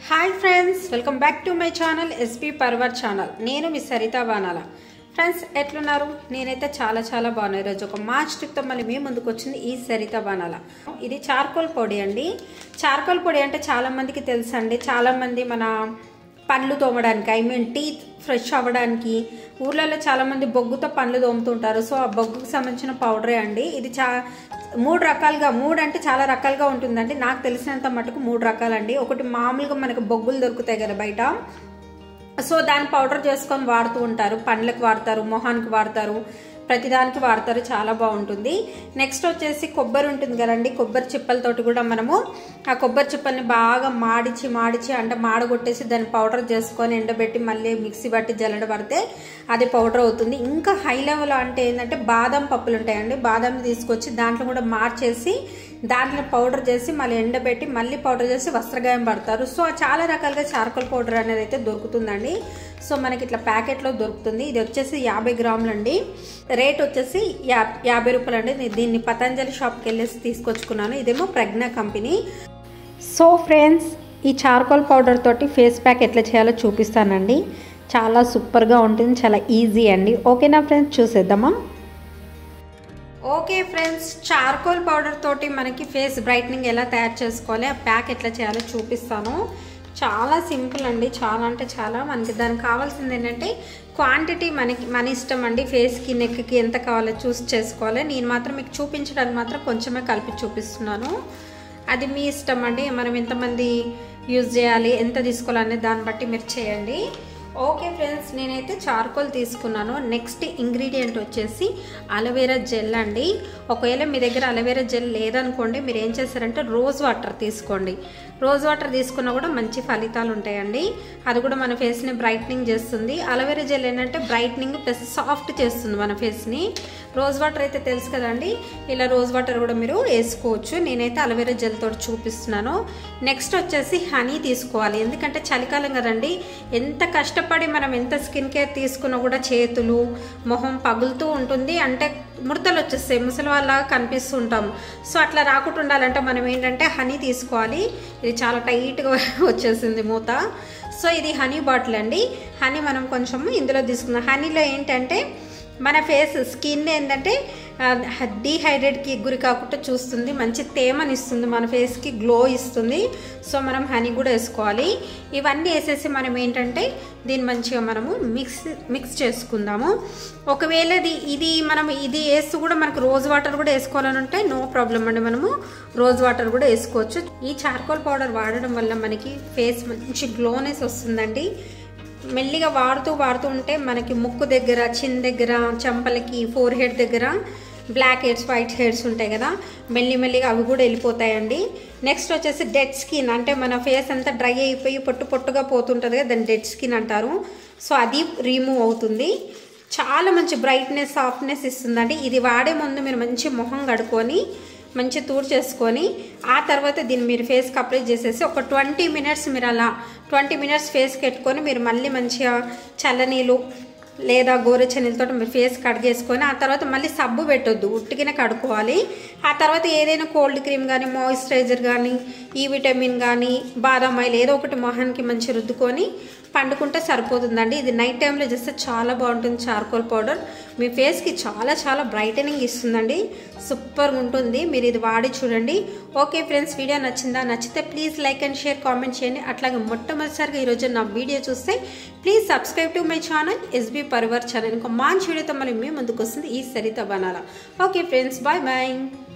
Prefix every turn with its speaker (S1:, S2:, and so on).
S1: hi friends welcome back to my channel SP Parivar channel నేను మీ సరిత బాణాల ఫ్రెండ్స్ ఎట్లున్నారు నేనైతే చాలా చాలా బాగున్నాను ఈరోజు ఒక మార్చ్ టిప్తో మళ్ళీ మీ ముందుకు వచ్చింది ఈ సరిత బాణాల ఇది చార్కోల్ పొడి అండి చార్కోల్ పొడి అంటే చాలామందికి తెలుసు అండి చాలామంది మన పండ్లు తోమడానికి ఐ మీన్ టీత్ ఫ్రెష్ అవ్వడానికి ఊర్లలో చాలామంది బొగ్గుతో పండ్లు తోముతుంటారు సో ఆ బొగ్గుకు సంబంధించిన పౌడరే అండి ఇది చా మూడు రకాలుగా మూడు అంటే చాలా రకాలుగా ఉంటుందండి నాకు తెలిసినంత మటుకు మూడు రకాలండి ఒకటి మామూలుగా మనకు బొగ్గులు దొరుకుతాయి కదా బయట సో దాన్ని పౌడర్ చేసుకొని వాడుతూ ఉంటారు పండ్లకు వాడతారు మొహానికి వాడతారు ప్రతిదానికి వాడతారు చాలా బాగుంటుంది నెక్స్ట్ వచ్చేసి కొబ్బరి ఉంటుంది కదండి కొబ్బరి చిప్పలతోటి కూడా మనము ఆ కొబ్బరి చిప్పల్ని బాగా మాడిచి మాడిచి అంటే మాడగొట్టేసి దాన్ని పౌడర్ చేసుకొని ఎండబెట్టి మళ్ళీ మిక్సీ బట్టి జల్లడ పడితే అది పౌడర్ అవుతుంది ఇంకా హై లెవెల్ అంటే ఏంటంటే బాదం పప్పులు ఉంటాయండి బాదం తీసుకొచ్చి దాంట్లో కూడా మార్చేసి దాంట్లో పౌడర్ చేసి మళ్ళీ ఎండబెట్టి మళ్ళీ పౌడర్ చేసి వస్త్రగాయం పడతారు సో చాలా రకాలుగా చార్కోల్ పౌడర్ అనేది అయితే దొరుకుతుందండి సో మనకి ఇట్లా ప్యాకెట్లో దొరుకుతుంది ఇది వచ్చేసి యాభై గ్రాములు అండి రేట్ వచ్చేసి యా యాభై రూపాయలు అండి నేను దీన్ని పతంజలి షాప్కి వెళ్ళేసి తీసుకొచ్చుకున్నాను ఇదేమో ప్రజ్ఞ కంపెనీ సో ఫ్రెండ్స్ ఈ చార్కోల్ పౌడర్ తోటి ఫేస్ ప్యాక్ ఎట్లా చేయాలో చూపిస్తానండి చాలా సూపర్గా ఉంటుంది చాలా ఈజీ అండి ఓకేనా ఫ్రెండ్స్ చూసేద్దామా ఓకే ఫ్రెండ్స్ చార్కోల్ పౌడర్ తోటి మనకి ఫేస్ బ్రైట్నింగ్ ఎలా తయారు చేసుకోవాలి ఆ ప్యాక్ ఎట్లా చేయాలో చూపిస్తాను చాలా సింపుల్ అండి చాలా అంటే చాలా మనకి దానికి కావాల్సింది ఏంటంటే క్వాంటిటీ మనకి మన ఇష్టం అండి ఫేస్కి నెక్కి ఎంత కావాలో చూస్ చేసుకోవాలి నేను మాత్రం మీకు చూపించడానికి మాత్రం కొంచెమే కలిపి చూపిస్తున్నాను అది మీ ఇష్టం అండి మనం ఎంతమంది యూజ్ చేయాలి ఎంత తీసుకోవాలనే దాన్ని బట్టి మీరు చేయండి ఓకే ఫ్రెండ్స్ నేనైతే చార్కోల్ తీసుకున్నాను నెక్స్ట్ ఇంగ్రీడియంట్ వచ్చేసి అలోవెరా జెల్ అండి ఒకవేళ మీ దగ్గర అలోవెరా జెల్ లేదనుకోండి మీరు ఏం చేస్తారంటే రోజ్ వాటర్ తీసుకోండి రోజ్ వాటర్ తీసుకున్నా కూడా మంచి ఫలితాలు ఉంటాయండి అది కూడా మన ఫేస్ని బ్రైట్నింగ్ చేస్తుంది అలోవెరా జెల్ ఏంటంటే బ్రైట్నింగ్ ప్లస్ సాఫ్ట్ చేస్తుంది మన ఫేస్ని రోజ్ వాటర్ అయితే తెలుసు కదండి ఇలా రోజ్ వాటర్ కూడా మీరు వేసుకోవచ్చు నేనైతే అలోవెరా జెల్ తోటి చూపిస్తున్నాను నెక్స్ట్ వచ్చేసి హనీ తీసుకోవాలి ఎందుకంటే చలికాలం కదండి ఎంత కష్టపడి మనం ఎంత స్కిన్ కేర్ తీసుకున్నా కూడా చేతులు మొహం పగులుతూ ఉంటుంది అంటే ముడతలు వచ్చేస్తాయి ముసలి వాళ్ళ కనిపిస్తూ ఉంటాం సో అట్లా రాకుండా ఉండాలంటే మనం ఏంటంటే హనీ తీసుకోవాలి ఇది చాలా టైట్గా వచ్చేసింది మూత సో ఇది హనీ బాటిల్ అండి హనీ మనం కొంచెం ఇందులో తీసుకుందాం హనీలో ఏంటంటే మన ఫేస్ స్కిన్ ఏంటంటే డీహైడ్రేట్కి గురి కాకుండా చూస్తుంది మంచి తేమనిస్తుంది మన ఫేస్కి గ్లో ఇస్తుంది సో మనం హనీ కూడా వేసుకోవాలి ఇవన్నీ వేసేసి మనం ఏంటంటే దీన్ని మంచిగా మనము మిక్స్ మిక్స్ చేసుకుందాము ఒకవేళ ఇది ఇది మనం ఇది వేస్తూ కూడా మనకు రోజ్ వాటర్ కూడా వేసుకోవాలని ఉంటే నో ప్రాబ్లం అండి మనము రోజ్ వాటర్ కూడా వేసుకోవచ్చు ఈ చార్కోల్ పౌడర్ వాడడం వల్ల మనకి ఫేస్ మంచి గ్లోనెస్ వస్తుందండి మెల్లిగా వాడుతూ వాడుతూ ఉంటే మనకి ముక్కు దగ్గర చిన్ దగ్గర చెంపలకి ఫోర్ హెడ్ దగ్గర బ్లాక్ హెడ్స్ వైట్ హెడ్స్ ఉంటాయి కదా మెల్లి మెల్లిగా అవి కూడా వెళ్ళిపోతాయండి నెక్స్ట్ వచ్చేసి డెడ్ స్కిన్ అంటే మన ఫేస్ అంతా డ్రై అయిపోయి పొట్టు పొట్టుగా పోతుంటుంది కదా దాన్ని డెడ్ స్కిన్ అంటారు సో అది రిమూవ్ అవుతుంది చాలా మంచి బ్రైట్నెస్ సాఫ్ట్నెస్ ఇస్తుందండి ఇది వాడే ముందు మీరు మంచి మొహం కడుక్కొని మంచి తూడు చేసుకొని ఆ తర్వాత దీన్ని మీరు ఫేస్కి అప్లై చేసేసి ఒక ట్వంటీ మినిట్స్ మీరు అలా ట్వంటీ మినిట్స్ ఫేస్కి పెట్టుకొని మీరు మళ్ళీ మంచిగా చల్లనీళ్ళు లేదా గోరెచ్చనీళ్ళతో మీరు ఫేస్ కడిగేసుకొని ఆ తర్వాత మళ్ళీ సబ్బు పెట్టొద్దు ఉట్టిగానే కడుక్కోవాలి ఆ తర్వాత ఏదైనా కోల్డ్ క్రీమ్ కానీ మాయిశ్చరైజర్ కానీ ఈ విటమిన్ కానీ బాదం ఆయిల్ ఏదో ఒకటి మొహానికి మంచి రుద్దుకొని పండుకుంటే సరిపోతుందండి ఇది నైట్ టైంలో చేస్తే చాలా బాగుంటుంది చార్కోల్ పౌడర్ మీ ఫేస్కి చాలా చాలా బ్రైటనింగ్ ఇస్తుందండి సూపర్గా ఉంటుంది మీరు ఇది వాడి చూడండి ఓకే ఫ్రెండ్స్ వీడియో నచ్చిందా నచ్చితే please like and share comment చేయండి అట్లాగే మొట్టమొదటిసారిగా ఈరోజు నా వీడియో చూస్తే please subscribe to my channel SB Parivar channel ఇంకో మంచి వీడియోతో మళ్ళీ మీ ముందుకు వస్తుంది ఈ సరిత బనాల ఓకే ఫ్రెండ్స్ బాయ్ బాయ్